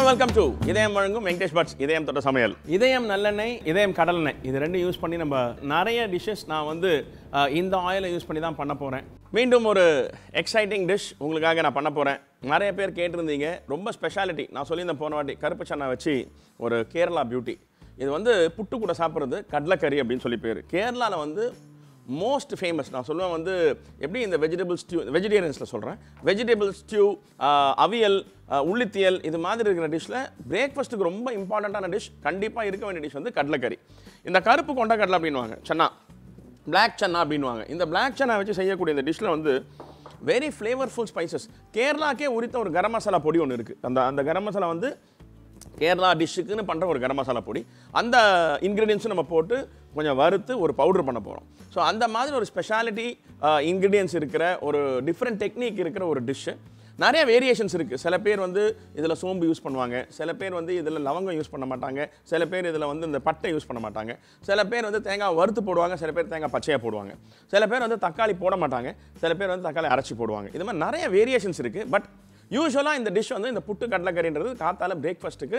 welcome to இதயம் வழங்கும் Venkatesh puts இதயம் தொட்ட சமையல் இதயம் நல்லெண்ணெய் இதயம் கடலெண்ணெய் இது ரெண்டும் யூஸ் பண்ணி நம்ம நிறைய டிஷ்ஷஸ் நான் வந்து அஹ், இந்த ஆயிலை யூஸ் பண்ணி தான் பண்ண போகிறேன் மீண்டும் ஒரு எக்ஸைட்டிங் டிஷ் உங்களுக்காக நான் பண்ண போகிறேன் நிறைய பேர் கேட்டிருந்தீங்க ரொம்ப ஸ்பெஷாலிட்டி நான் சொல்லியிருந்தேன் போன வாட்டி கருப்பு சன்னா வச்சு ஒரு கேரளா பியூட்டி இது வந்து புட்டு கூட சாப்பிட்றது கடலைக்கறி அப்படின்னு சொல்லி பேர் கேரளாவில் வந்து மோஸ்ட் ஃபேமஸ் நான் சொல்லுவேன் வந்து எப்படி இந்த வெஜிடபிள் ஸ்டியூ வெஜிடேரியன்ஸில் சொல்கிறேன் வெஜிடபிள் ஸ்டியூ அவியல் ஆஹ், உள்ளித்தியல் இது மாதிரி இருக்கிற டிஷ்ஷில் பிரேக்ஃபாஸ்ட்டுக்கு ரொம்ப இம்பார்ட்டண்ட்டான டிஷ் கண்டிப்பாக இருக்க வேண்டிய டிஷ் வந்து கடலைக்கறி இந்த கருப்பு கொண்ட கடலை அப்படின்வாங்க சன்னா Black சன்னா அப்படின்வாங்க இந்த Black சன்னா வச்சு செய்யக்கூடிய இந்த டிஷ்ஷில் வந்து வெரி ஃப்ளேவர்ஃபுல் ஸ்பைசஸ் கேரளாக்கே உரித்த ஒரு கரம் மசாலா பொடி ஒன்று இருக்குது அந்த அந்த கரம் மசாலா வந்து கேரளா டிஷ்ஷுக்குன்னு பண்ணுற ஒரு கரம் மசாலா பொடி அந்த இன்க்ரீடியன்ஸும் நம்ம போட்டு கொஞ்சம் வறுத்து ஒரு பவுடர் பண்ண போகிறோம் ஸோ அந்த மாதிரி ஒரு ஸ்பெஷாலிட்டி இன்க்ரீடியன்ஸ் இருக்கிற ஒரு டிஃப்ரெண்ட் டெக்னிக் இருக்கிற ஒரு டிஷ்ஷு நிறைய வேரியேஷன்ஸ் இருக்குது சில பேர் வந்து இதில் சோம்பு யூஸ் பண்ணுவாங்க சில பேர் வந்து இதில் லவங்கம் யூஸ் பண்ண மாட்டாங்க சில பேர் இதில் வந்து இந்த பட்டை யூஸ் பண்ண மாட்டாங்க சில பேர் வந்து தேங்காய் வறுத்து போடுவாங்க சில பேர் தேங்காய் பச்சையாக போடுவாங்க சில பேர் வந்து தக்காளி போட மாட்டாங்க சில பேர் வந்து தக்காளி அரைச்சி போடுவாங்க இது மாதிரி நிறைய வேரியேஷன்ஸ் இருக்குது பட் யூஸ்வலாக இந்த டிஷ் வந்து இந்த புட்டு கடலைக்கறின்றது காத்தால பிரேக்ஃபாஸ்ட்டுக்கு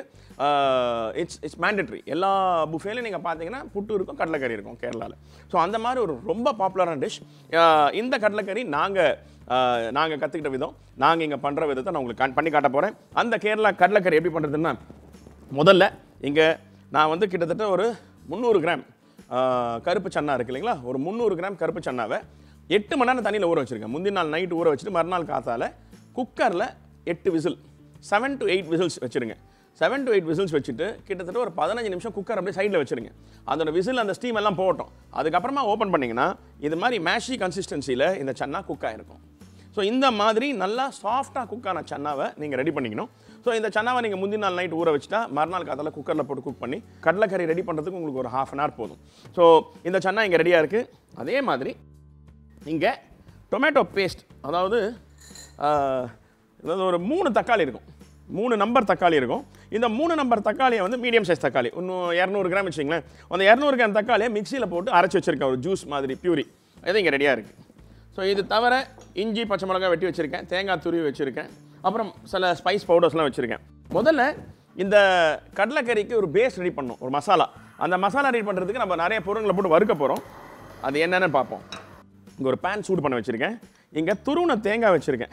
இட்ஸ் இட்ஸ் மேண்டட்ரி எல்லா புஃபேலையும் நீங்கள் பார்த்தீங்கன்னா புட்டு இருக்கும் கடலைக்கறி இருக்கும் கேரளாவில் ஸோ அந்த மாதிரி ஒரு ரொம்ப பாப்புலரான டிஷ் இந்த கடலைக்கறி நாங்கள் நாங்கள் கற்றுக்கிட்ட விதம் நாங்கள் இங்கே பண்ணுற விதத்தை நான் உங்களுக்கு காண்- பண்ணி காட்ட போகிறேன் அந்த கேரளா கடலைக்கறி எப்படி பண்ணுறதுன்னா முதல்ல இங்கே நான் வந்து கிட்டத்தட்ட ஒரு முந்நூறு கிராம் ஆஹ், கருப்பு சன்னா இருக்கு இல்லைங்களா ஒரு முந்நூறு கிராம் கருப்பு சன்னாவை எட்டு மணி நேரம் தண்ணியில் ஊற வச்சுருக்கேன் முந்தின நாள் நைட்டு ஊற வச்சுட்டு மறுநாள் காத்தால குக்கரில் எட்டு whistle seven to eight whistles வச்சுருங்க செவன் டு எயிட் விசில்ஸ் வச்சுட்டு கிட்டத்தட்ட ஒரு பதினஞ்சு நிமிஷம் குக்கர் அப்படியே சைடில் வச்சுருங்க அதோட விசில் அந்த ஸ்டீம் எல்லாம் போகட்டும் அதுக்கப்புறமா ஓப்பன் பண்ணிங்கன்னா இது மாதிரி மேஷி கன்சிஸ்டன்சியில் இந்த சன்னா குக் ஆகிருக்கும் ஸோ இந்த மாதிரி நல்லா சாஃப்டாக குக்கான சன்னாவை நீங்கள் ரெடி பண்ணிக்கணும் ஸோ இந்த சன்னாவை நீங்கள் முந்தின நாள் நைட் ஊற வச்சுட்டா மறுநாள் காத்தால குக்கரில் போட்டு குக் பண்ணி கடலைக்கறி ரெடி பண்ணுறதுக்கு உங்களுக்கு ஒரு ஹாஃப் அன் ஹவர் போதும் ஸோ இந்த சன்னா இங்கே ரெடியாக இருக்குது அதே மாதிரி இங்கே டொமேட்டோ பேஸ்ட் அதாவது ஆஹ், அதாவது ஒரு மூணு தக்காளி இருக்கும் மூணு நம்பர் தக்காளி இருக்கும் இந்த மூணு நம்பர் தக்காளியை வந்து மீடியம் சைஸ் தக்காளி இன்னும் இரநூறு கிராம் வச்சிங்களேன் அந்த இரநூறு கிராம் தக்காளியை மிக்சியில் போட்டு அரைச்சி வச்சிருக்கேன் ஒரு ஜூஸ் மாதிரி பியூரி இது இங்கே ரெடியாக இருக்குது ஸோ இது தவிர இஞ்சி பச்சை மிளகாய் வெட்டி வச்சுருக்கேன் தேங்காய் துருவி வச்சுருக்கேன் அப்புறம் சில ஸ்பைஸ் பவுடர்ஸ்லாம் வச்சுருக்கேன் முதல்ல இந்த கடலைக்கறிக்கு ஒரு பேஸ் ரெடி பண்ணணும் ஒரு மசாலா அந்த மசாலா ரெடி பண்ணுறதுக்கு நம்ம நிறைய பொருட்களை போட்டு வறுக்க போகிறோம் அது என்னென்னு பார்ப்போம் இங்கே ஒரு பேன் சூடு பண்ண வச்சுருக்கேன் இங்கே துருவன தேங்காய் வச்சுருக்கேன்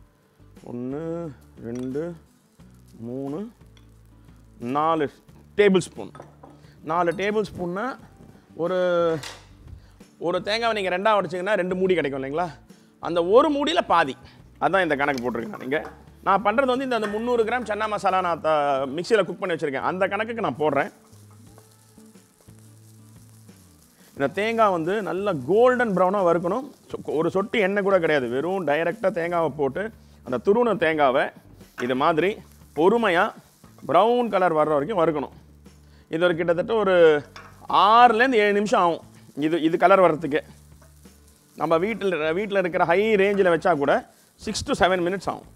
ஒன்று ரெண்டு மூணு நாலு டேபிள் ஸ்பூன் நாலு டேபிள் ஸ்பூன்னா ஒரு ஒரு தேங்காவை நீங்கள் ரெண்டாக உடைச்சிங்கன்னா ரெண்டு மூடி கிடைக்கும் இல்லைங்களா அந்த ஒரு மூடியில் பாதி அதான் இந்த கணக்கு போட்டிருக்கேன் நீங்கள் நான் பண்ணுறது வந்து இந்த அந்த முந்நூறு கிராம் சன்னா மசாலா நான் மிக்சியில் குக் பண்ணி வச்சுருக்கேன் அந்த கணக்குக்கு நான் போடுறேன் இந்த தேங்காய் வந்து நல்லா கோல்டன் ப்ரௌனாக வறுக்கணும் சொ- ஒரு சொட்டு எண்ணெய் கூட கிடையாது வெறும் டைரெக்டாக தேங்காவை போட்டு அந்த துருவன தேங்காவை இது மாதிரி பொறுமையாக ப்ரௌன் கலர் வர்ற வரைக்கும் வறுக்கணும் இது ஒரு கிட்டத்தட்ட ஒரு ஆறுலேருந்து ஏழு நிமிஷம் ஆகும் இது இது கலர் வர்றதுக்கு நம்ம வீட்டில் வீட்டில் இருக்கிற ஹை ரேஞ்சில் வச்சா கூட சிக்ஸ் டு செவன் மினிட்ஸ் ஆகும்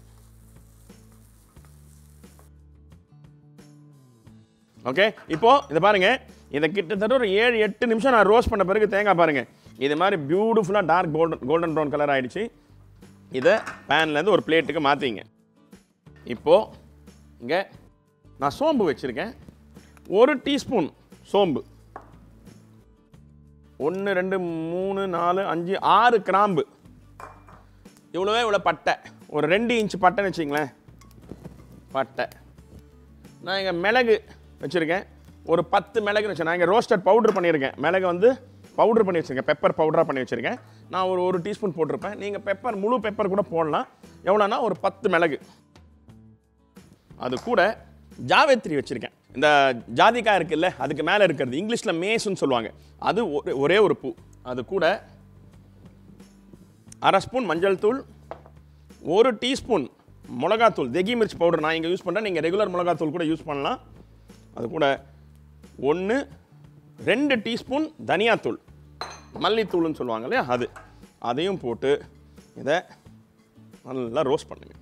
ஓகே இப்போ இதை பாருங்க இதை கிட்டத்தட்ட ஒரு ஏழு எட்டு நிமிஷம் நான் ரோஸ்ட் பண்ண பிறகு தேங்காய் பாருங்க இது மாதிரி பியூட்டிஃபுல்லாக dark golden golden brown colour ஆயிடுச்சு இதை பேன்லேருந்து ஒரு பிளேட்டுக்கு மாற்றிங்க இப்போ இங்கே நான் சோம்பு வச்சுருக்கேன் ஒரு டீஸ்பூன் சோம்பு ஒன்று ரெண்டு மூணு நாலு அஞ்சு ஆறு கிராம்பு இவ்வளோவே இவ்வளோ பட்டை ஒரு ரெண்டு இன்ச் பட்டைன்னு வச்சிங்களேன் பட்டை நான் இங்கே மிளகு வச்சுருக்கேன் ஒரு பத்து மிளகுன்னு வச்சேன் நான் இங்கே ரோஸ்டட் பவுடர் பண்ணியிருக்கேன் மிளகு வந்து பவுடர் பண்ணி வச்சுருக்கேன் பெப்பர் பவுடராக பண்ணி வச்சுருக்கேன் நான் ஒரு ஒரு டீஸ்பூன் போட்டிருப்பேன் நீங்கள் பெப்பர் முழு பெப்பர் கூட போடலாம் எவ்வளோனா ஒரு பத்து மிளகு அது கூட ஜாவேத்ரி வச்சுருக்கேன் இந்த ஜாதிக்காய் இருக்குல்ல அதுக்கு மேலே இருக்கிறது இங்கிலீஷில் மேஸ்ன்னு சொல்லுவாங்க அது ஒரு- ஒரே ஒரு பூ அது கூட அரை ஸ்பூன் மஞ்சள் தூள் ஒரு டீஸ்பூன் மிளகாத்தூள் தெகி மிர்ச் பவுடர் நான் இங்கே யூஸ் பண்ணுறேன் நீங்கள் ரெகுலர் மிளகாத்தூள் கூட யூஸ் பண்ணலாம் அது கூட ஒன்று ரெண்டு டீஸ்பூன் தனியாத்தூள் மல்லித்தூள்னு சொல்லுவாங்க இல்லையா அது அதையும் போட்டு இதை நல்லா ரோஸ்ட் பண்ணுங்க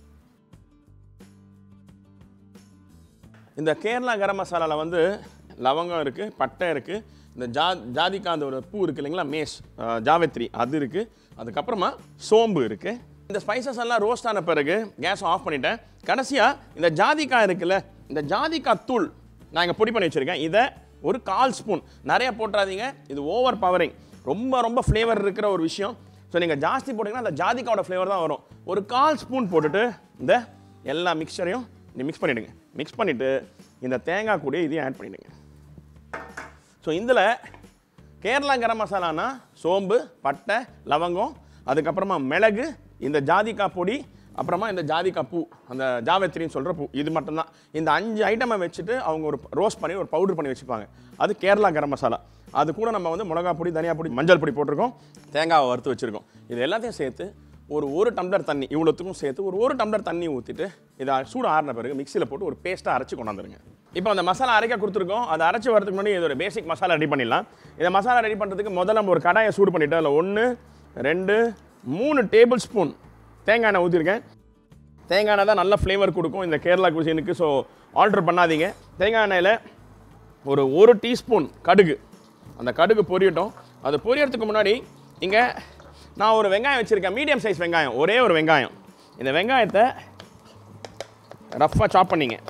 இந்த கேரளா கரம் மசாலாவில் வந்து லவங்கம் இருக்குது பட்டை இருக்குது இந்த ஜா ஜாதிக்காந்தோட பூ இருக்குது இல்லைங்களா மேஸ் அஹ், ஜாவித்ரி அது இருக்குது அதுக்கப்புறமா சோம்பு இருக்குது இந்த ஸ்பைசஸ் எல்லாம் ரோஸ்ட் ஆன பிறகு கேஸ் ஆஃப் பண்ணிட்டேன் கடைசியாக இந்த ஜாதிக்காய் இருக்குல்ல இந்த ஜாதிக்காய் தூள் நான் இங்கே பொடி பண்ணி வச்சுருக்கேன் இதை ஒரு கால் ஸ்பூன் நிறைய போட்டுறாதீங்க இது ஓவர் பவரிங் ரொம்ப ரொம்ப ஃப்ளேவர் இருக்கிற ஒரு விஷயம் ஸோ நீங்கள் ஜாஸ்தி போட்டிங்கன்னா அந்த ஜாதிக்காவோட ஃப்ளேவர் தான் வரும் ஒரு கால் ஸ்பூன் போட்டுட்டு இந்த எல்லா மிக்சரையும் நீ மிக்ஸ் பண்ணிவிடுங்க மிக்ஸ் பண்ணிவிட்டு இந்த தேங்காய் கூடயே இதையும் ஆட் பண்ணிவிடுங்க ஸோ இதில் கேரளா கரம் மசாலானா சோம்பு பட்டை லவங்கம் அதுக்கப்புறமா மிளகு இந்த ஜாதிக்காய் பொடி அப்புறமா இந்த ஜாதிக்காய் பூ அந்த ஜாவேத்திரின்னு சொல்கிற பூ இது மட்டும்தான் இந்த அஞ்சு ஐட்டமை வச்சுட்டு அவங்க ஒரு ரோஸ்ட் பண்ணி ஒரு பவுடர் பண்ணி வச்சுப்பாங்க அது கேரளா கரம் மசாலா அது கூட நம்ம வந்து மிளகா பொடி தனியா பொடி மஞ்சள் பொடி போட்டிருக்கோம் தேங்காவை வறுத்து வச்சுருக்கோம் இது எல்லாத்தையும் சேர்த்து ஒரு ஒரு டம்ளர் தண்ணி இவ்வளோத்துக்கும் சேர்த்து ஒரு ஒரு டம்ளர் தண்ணி ஊற்றிட்டு இதை சூடு ஆறின பிறகு மிக்சியில் போட்டு ஒரு பேஸ்ட்டாக அரைச்சி கொண்டாந்துருங்க இப்போ அந்த மசாலா அரைக்க கொடுத்துருக்கோம் அதை அரைச்சி வரதுக்கு முன்னாடி இதோட பேசிக் மசாலா ரெடி பண்ணிடலாம் இதை மசாலா ரெடி பண்ணுறதுக்கு முதல்ல நம்ம ஒரு கடாயை சூடு பண்ணிவிட்டு அதில் ஒன்று ரெண்டு மூணு டேபிள் ஸ்பூன் தேங்காய் எண்ணெய் ஊற்றிருக்கேன் தேங்காய் எண்ணெய் தான் நல்ல ஃப்ளேவர் கொடுக்கும் இந்த கேரளா குசினுக்கு ஸோ ஆல்டர் பண்ணாதீங்க தேங்காய் எண்ணெயில் ஒரு ஒரு டீஸ்பூன் கடுகு அந்த கடுகு பொரியட்டும் அது பொரியறதுக்கு முன்னாடி இங்கே நான் ஒரு வெங்காயம் வச்சுருக்கேன் மீடியம் சைஸ் வெங்காயம் ஒரே ஒரு வெங்காயம் இந்த வெங்காயத்தை ரஃப்பாக சாப் பண்ணிங்க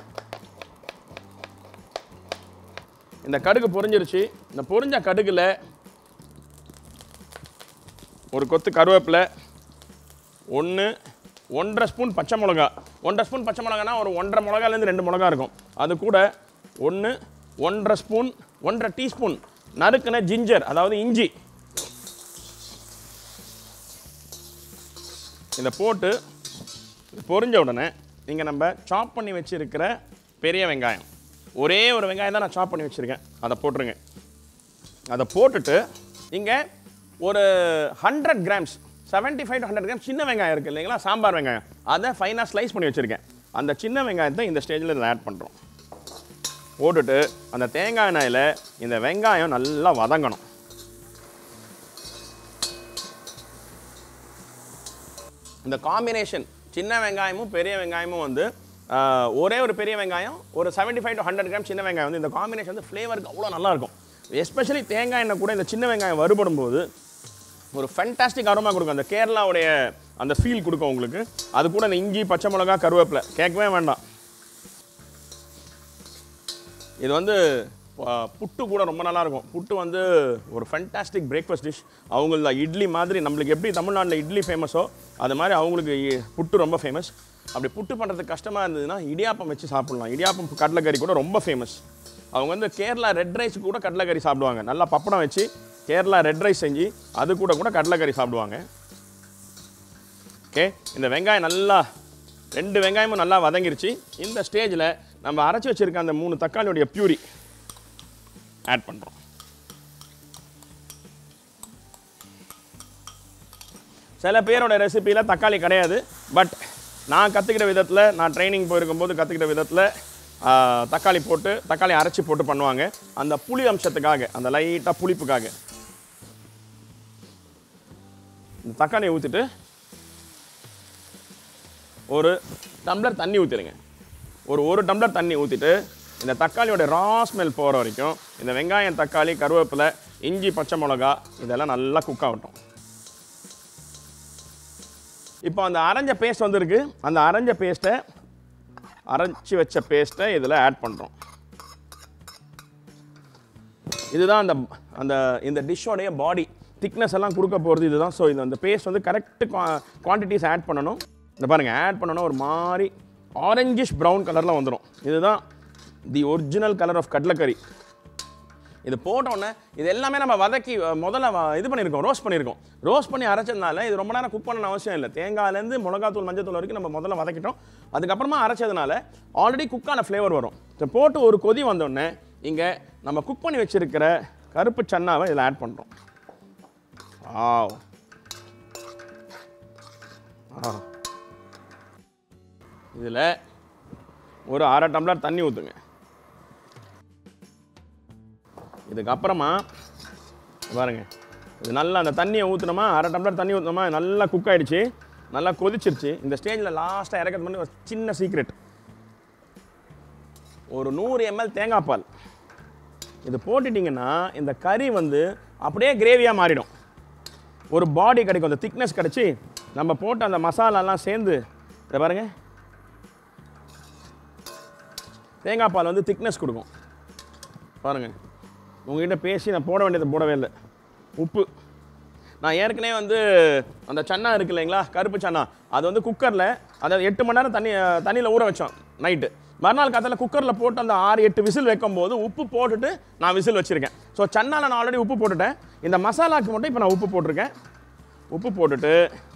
இந்த கடுகு பொரிஞ்சிருச்சு இந்த பொரிஞ்ச கடுகுல ஒரு கொத்து கருவேப்பிலை ஒன்று ஒன்றரை ஸ்பூன் பச்சை மிளகா ஒன்றரை ஸ்பூன் பச்சை மிளகானா ஒரு ஒன்றரை மிளகாலேருந்து ரெண்டு மிளகா இருக்கும் அது கூட ஒன்று ஒன்றரை ஸ்பூன் ஒன்றரை டீஸ்பூன் நறுக்குன ஜிஞ்சர் அதாவது இஞ்சி இதை போட்டு இது பொரிஞ்ச உடனே இங்கே நம்ம சாப் பண்ணி வச்சிருக்கிற பெரிய வெங்காயம் ஒரே ஒரு வெங்காயம் தான் நான் சாப் பண்ணி வச்சுருக்கேன் அதை போட்டுருங்க அதை போட்டுட்டு இங்கே ஒரு hundred grams 75 five to hundred gram சின்ன வெங்காயம் இருக்குது இல்லைங்களா சாம்பார் வெங்காயம் அதை ஃபைனாக ஸ்லைஸ் பண்ணி வச்சுருக்கேன் அந்த சின்ன வெங்காயத்தை இந்த ஸ்டேஜில் இதில் ஆட் பண்ணுறோம் போட்டுட்டு அந்த தேங்காய் எண்ணெயில் இந்த வெங்காயம் நல்லா வதங்கணும் இந்த காம்பினேஷன் சின்ன வெங்காயமும் பெரிய வெங்காயமும் வந்து ஆஹ், ஒரே ஒரு பெரிய வெங்காயம் ஒரு 75 ஃபைவ் டு ஹண்ட்ரட் கிராம் சின்ன வெங்காயம் வந்து இந்த காம்பினேஷன் வந்து ஃப்ளேவருக்கு அவ்வளோ நல்லா இருக்கும் எஸ்பெஷலி தேங்காய் எண்ணெய் கூட இந்த சின்ன வெங்காயம் வறுபடும் போது ஒரு ஃபென்டாஸ்டிக் அரோமா கொடுக்கும் அந்த கேரளாவுடைய அந்த ஃபீல் கொடுக்கும் உங்களுக்கு அது கூட இந்த இஞ்சி பச்சை மிளகா கருவேப்பிலை கேட்கவே வேண்டாம் இது வந்து ஆ, புட்டு கூட ரொம்ப நல்லா இருக்கும் புட்டு வந்து ஒரு ஃபென்டாஸ்டிக் பிரேக்ஃபாஸ்ட் டிஷ் அவங்கள இட்லி மாதிரி நம்மளுக்கு எப்படி தமிழ்நாட்டில் இட்லி ஃபேமஸோ அது மாதிரி அவங்களுக்கு இ- புட்டு ரொம்ப ஃபேமஸ் அப்படி புட்டு பண்ணுறதுக்கு கஷ்டமாக இருந்ததுன்னா இடியாப்பம் வச்சு சாப்பிட்லாம் இடியாப்பம் கடலைக்கறி கூட ரொம்ப ஃபேமஸ் அவங்க வந்து கேரளா ரெட் ரைஸ் கூட கடலைக்கறி சாப்பிடுவாங்க நல்லா பப்படம் வச்சு கேரளா ரெட் ரைஸ் செஞ்சு அது கூட கூட கடலைக்கறி சாப்பிடுவாங்க ஓகே இந்த வெங்காயம் நல்லா ரெண்டு வெங்காயமும் நல்லா வதங்கிருச்சு இந்த ஸ்டேஜில் நம்ம அரைச்சி வச்சிருக்க அந்த மூணு தக்காளியோடைய பியூரி ஆட் பண்ணுறோம் சில பேரோட ரெசிபியில் தக்காளி கிடையாது பட் நான் கற்றுக்கிட்ட விதத்தில் நான் ட்ரைனிங் போயிருக்கும்போது கற்றுக்கிட்ட விதத்தில் தக்காளி போட்டு தக்காளி அரைச்சி போட்டு பண்ணுவாங்க அந்த புளி அம்சத்துக்காக அந்த லைட்டாக புளிப்புக்காக இந்த தக்காளியை ஊற்றிட்டு ஒரு டம்ளர் தண்ணி ஊற்றிடுங்க ஒரு ஒரு டம்ளர் தண்ணி ஊற்றிட்டு இந்த தக்காளியோட ரா ஸ்மெல் போகிற வரைக்கும் இந்த வெங்காயம் தக்காளி கருவேப்பிலை இஞ்சி பச்சை மிளகா இதெல்லாம் நல்லா குக் ஆகட்டும் இப்போ அந்த அரைஞ்ச பேஸ்ட் வந்திருக்கு அந்த அரைஞ்ச பேஸ்ட்டை அரைச்சி வச்ச பேஸ்ட்டை இதில் ஆட் பண்ணுறோம் இதுதான் அந்த அந்த இந்த டிஷ்ஷோடைய பாடி திக்னஸ் எல்லாம் கொடுக்க போகிறது இதுதான் ஸோ இது அந்த பேஸ்ட் வந்து கரெக்ட் குவான்டிட்டிஸ் ஆட் பண்ணணும் இந்த பாருங்கள் ஆட் பண்ணணும் ஒரு மாதிரி ஆரஞ்சிஷ் ப்ரௌன் கலரில் வந்துடும் இதுதான் தி ஒரிஜினல் கலர் ஆஃப் கடலைக்கறி இது போட்டோன்னே இது எல்லாமே நம்ம வதக்கி அஹ், முதல்ல வ- இது பண்ணியிருக்கோம் ரோஸ்ட் பண்ணியிருக்கோம் ரோஸ்ட் பண்ணி அரைச்சதுனால இது ரொம்ப நேரம் குக் பண்ணணும் அவசியம் இல்லை தேங்காயிலேருந்து மிளகாத்தூள் மஞ்சத்தூள் வரைக்கும் நம்ம முதல்ல வதக்கிட்டோம் அதுக்கப்புறமா அரைச்சதுனால ஆல்ரெடி குக்கான ஃப்ளேவர் வரும் இதை போட்டு ஒரு கொதி வந்தோடனே இங்கே நம்ம குக் பண்ணி வச்சிருக்கிற கருப்பு சன்னாவை இதில் ஆட் பண்ணுறோம் ஆவ் ஆ இதில் ஒரு அரை டம்ளர் தண்ணி ஊற்றுங்க இதுக்கப்புறமா பாருங்க இது நல்லா அந்த தண்ணியை ஊற்றுனோமா அரை டம்ளர் தண்ணி ஊற்றினோமா நல்லா குக் ஆயிடுச்சு நல்லா கொதிச்சிருச்சு இந்த ஸ்டேஜில் லாஸ்ட்டாக இறக்கிறது பண்ணி ஒரு சின்ன சீக்ரெட் ஒரு நூறு எம்எல் தேங்காய் பால் இது போட்டுட்டிங்கன்னா இந்த கறி வந்து அப்படியே கிரேவியாக மாறிடும் ஒரு பாடி கிடைக்கும் அந்த திக்னஸ் கிடச்சி நம்ம போட்ட அந்த மசாலாலாம் சேர்ந்து இதை பாருங்க தேங்காய் பால் வந்து திக்னஸ் கொடுக்கும் பாருங்கள் உங்ககிட்ட பேசி நான் போட வேண்டியது போடவே இல்லை உப்பு நான் ஏற்கனவே வந்து அந்த சன்னா இருக்கு இல்லைங்களா கருப்பு சன்னா அது வந்து குக்கரில் அதை எட்டு மணி நேரம் தண்ணி தண்ணியில் ஊற வச்சோம் நைட்டு மறுநாள் காலத்தில் குக்கரில் போட்டு அந்த ஆறு எட்டு விசில் வைக்கும்போது உப்பு போட்டுட்டு நான் விசில் வச்சுருக்கேன் ஸோ சன்னால நான் ஆல்ரெடி உப்பு போட்டுட்டேன் இந்த மசாலாக்கு மட்டும் இப்போ நான் உப்பு போட்டிருக்கேன் உப்பு போட்டுட்டு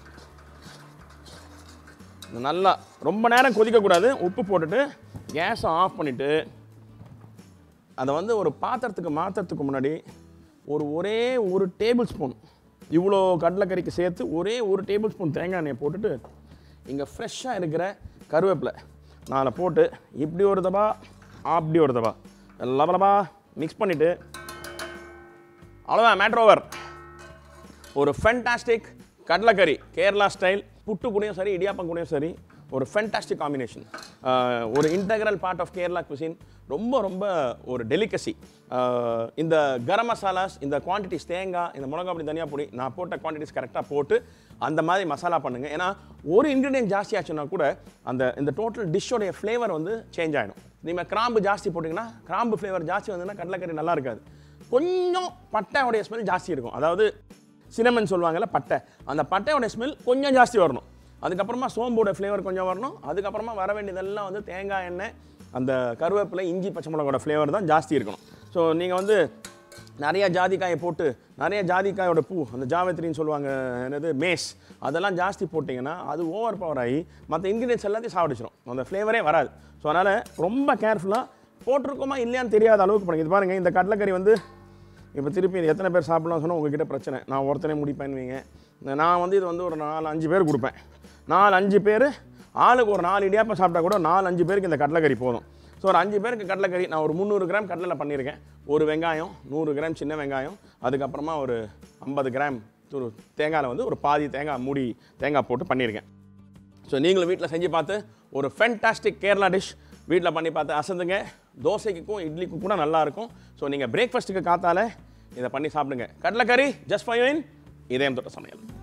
நல்லா ரொம்ப நேரம் கொதிக்கக்கூடாது உப்பு போட்டுட்டு கேஸை ஆஃப் பண்ணிவிட்டு அதை வந்து ஒரு பாத்திரத்துக்கு மாற்றுறதுக்கு முன்னாடி ஒரு ஒரே ஒரு டேபிள் ஸ்பூன் இவ்வளோ கடலைக்கறிக்கு சேர்த்து ஒரே ஒரு டேபிள் ஸ்பூன் தேங்காய் எண்ணெயை போட்டுட்டு இங்கே ஃப்ரெஷ்ஷாக இருக்கிற கருவேப்பிலை நாளை போட்டு இப்படி ஒரு தபா அப்படி ஒரு தபா லபலபா மிக்ஸ் பண்ணிவிட்டு அவ்வளோதான் மேட்ரு ஓவர் ஒரு ஃபென்டாஸ்டிக் கடலைக்கறி கேரளா ஸ்டைல் புட்டு கூடயும் சரி இடியாப்பம் கூடயும் சரி ஒரு ஃபென்டாஸ்டிக் காம்பினேஷன் ஒரு integral part of Kerala cuisine ரொம்ப ரொம்ப ஒரு டெலிகசி இந்த கரம் மசாலாஸ் இந்த குவான்டிட்டிஸ் தேங்காய் இந்த மிளகா பொடி தனியாக பொடி நான் போட்ட குவான்டிட்டிஸ் கரெக்டாக போட்டு அந்த மாதிரி மசாலா பண்ணுங்க ஏன்னா ஒரு இன்க்ரீடியன்ட் ஜாஸ்தி ஆச்சுன்னா கூட அந்த இந்த டோட்டல் டிஷ்ஷோடைய ஃப்ளேவர் வந்து சேஞ்ச் ஆகிடும் நீங்கள் கிராம்பு ஜாஸ்தி போட்டிங்கன்னா கிராம்பு ஃப்ளேவர் ஜாஸ்தி வந்ததுன்னா கடலைக்கறி நல்லா இருக்காது கொஞ்சம் பட்டையோடைய ஸ்மெல் ஜாஸ்தி இருக்கும் அதாவது சினமன் சொல்லுவாங்கல்ல பட்டை அந்த பட்டையோட ஸ்மெல் கொஞ்சம் ஜாஸ்தி வரணும் அதுக்கப்புறமா சோம்போட ஃப்ளேவர் கொஞ்சம் வரணும் அதுக்கப்புறமா வர வேண்டியதெல்லாம் வந்து தேங்காய் எண்ணெய் அந்த கருவேப்பிலை இஞ்சி பச்சை மிளகோட ஃப்ளேவர் தான் ஜாஸ்தி இருக்கணும் ஸோ நீங்கள் வந்து நிறைய ஜாதிக்காயை போட்டு நிறைய ஜாதிக்காயோட பூ அந்த ஜாவத்திரின்னு சொல்லுவாங்க என்னது மேஸ் அதெல்லாம் ஜாஸ்தி போட்டிங்கன்னா அது ஓவர் பவர் ஆகி மற்ற இன்க்ரீடியன்ஸ் எல்லாத்தையும் சாப்பிடிச்சிடும் அந்த ஃப்ளேவரே வராது ஸோ அதனால் ரொம்ப கேர்ஃபுல்லாக போட்டிருக்கோமா இல்லையான்னு தெரியாத அளவுக்கு பண்ணுங்க இது பாருங்கள் இந்த கடலைக்கறி வந்து இப்போ திருப்பி இது எத்தனை பேர் சாப்பிடலாம் சொன்னால் உங்ககிட்ட பிரச்சனை நான் ஒருத்தனே முடிப்பேன்னுவீங்க நான் வந்து இது வந்து ஒரு நாலு அஞ்சு பேர் கொடுப்பேன் நாலு அஞ்சு பேர் ஆளுக்கு ஒரு நாலு இடியாப்பம் சாப்பிட்டா கூட நாலு அஞ்சு பேருக்கு இந்த கடலைக்கறி போதும் ஸோ ஒரு அஞ்சு பேருக்கு கடலைக்கறி நான் ஒரு முந்நூறு கிராம் கடலை பண்ணியிருக்கேன் ஒரு வெங்காயம் நூறு கிராம் சின்ன வெங்காயம் அதுக்கப்புறமா ஒரு ஐம்பது கிராம் ஒரு தேங்காயில் வந்து ஒரு பாதி தேங்காய் மூடி தேங்காய் போட்டு பண்ணியிருக்கேன் ஸோ நீங்களும் வீட்டில் செஞ்சு பார்த்து ஒரு ஃபென்டாஸ்டிக் கேரளா டிஷ் வீட்டில் பண்ணி பார்த்து அசந்துங்க தோசைக்கும் இட்லிக்கும் கூட நல்லா இருக்கும் ஸோ நீங்கள் பிரேக்ஃபாஸ்ட்டுக்கு காத்தால இதை பண்ணி சாப்பிடுங்க கடலைக்கறி ஜஸ்ட் ஃபைவ் இதயம் தொட்ட சமையல்